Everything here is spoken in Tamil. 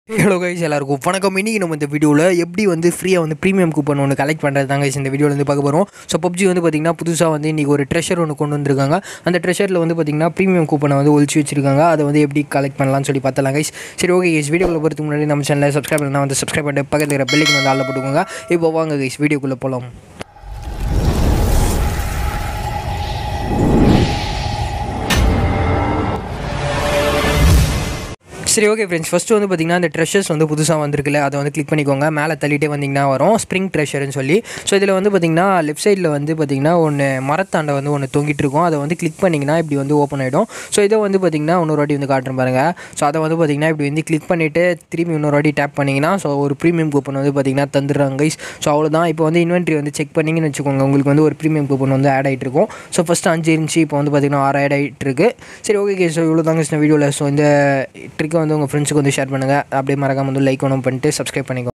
ஹலோ கைஸ் எல்லாருக்கும் வணக்கம் இன்னைக்கு நம்ம இந்த வீடியோவில் எப்படி வந்து ஃப்ரீயாக வந்து ப்ரீமியம் கூப்பன் ஒன்று கலெக்ட் பண்ணுறது தாங்க guys இந்த வீடியோவில் வந்து பார்க்க போகிறோம் ஸோ பப்ஜி வந்து பார்த்திங்கன்னா புதுசாக வந்து இன்றைக்கி ஒரு ட்ரெஷர் ஒன்று கொண்டு வந்திருக்காங்க அந்த ட்ரெஷரில் வந்து பார்த்திங்கன்னா ப்ரீமியம் கூப்பனை வந்து ஒழிச்சு வச்சிருக்காங்க அதை வந்து எப்படி கலெக்ட் பண்ணலாம்னு சொல்லி பார்த்தலாம் கைஸ் சரி ஓகே கைஸ் வீடியோக்குள்ள போகிறதுக்கு முன்னாடி நம்ம சேனலில் சப்ஸ்கிரைப் பண்ணலாம் வந்து சப்ஸ்கிரைப் பண்ணிட்டு பக்கத்தில் இருக்கிற பெல்லைக்கு வந்து ஆளில் போட்டுக்கோங்க இப்போ வாங்க கைஸ் வீடியோக்குள்ளே போகலாம் சரி ஓகே ஃப்ரெண்ட்ஸ் ஃபஸ்ட்டு வந்து பார்த்திங்கன்னா இந்த ட்ரெஷர்ஸ் வந்து புதுசாக வந்திருக்குல்ல அதை வந்து கிளிக் பண்ணிக்கோங்க மேலே தள்ளிட்டே வந்தீங்கன்னா வரும் ஸ்ப்ரிங் ட்ரெஷர்னு சொல்லி ஸோ இதில் வந்து பார்த்திங்கன்னா லெஃப்ட் சைடில் வந்து பார்த்திங்கன்னா ஒன்று மரத்தாண்டை வந்து ஒன்று தொங்கிட்டு இருக்கும் அதை வந்து கிளிக் பண்ணிங்கன்னா இப்படி வந்து ஓப்பன் ஆகிடும் ஸோ இதை வந்து பார்த்திங்கன்னா இன்னொரு வாட்டி வந்து காட்டுறேன் பாருங்கள் ஸோ அதை வந்து பார்த்திங்கன்னா இப்படி வந்து கிளிக் பண்ணிவிட்டு திரும்பி இன்னொரு வாட்டி டேப் பண்ணிங்கன்னா ஸோ ஒரு ப்ரீமியம் கூப்பன் வந்து பார்த்திங்கன்னா தந்துடுறாங்க கைஸ் ஸோ அவ்வளோதான் இப்போ வந்து இன்வென்ட்ரி வந்து செக் பண்ணிங்கன்னு வச்சுக்கோங்க உங்களுக்கு வந்து ஒரு ப்ரீமியம் கூப்பன் வந்து ஆட் ஆகிட்டு இருக்கும் ஸோ ஃபஸ்ட்டு அஞ்சு இருந்துச்சு இப்போ வந்து பார்த்திங்கன்னா ஆறு ஆட் ஆகிட்டு இருக்கு சரி ஓகே ஸோ இவ்வளோ தாங்க இந்த வீடியோவில் ஸோ இந்த ட்ரிக்கை வந்து உங்கள் ஃப்ரெண்ட்ஸுக்கு வந்து ஷேர் பண்ணுங்கள் அப்படியே மறக்காம வந்து லைக் ஒன்றும் பண்ணிட்டு சப்ஸ்கிரைப் பண்ணிக்கோ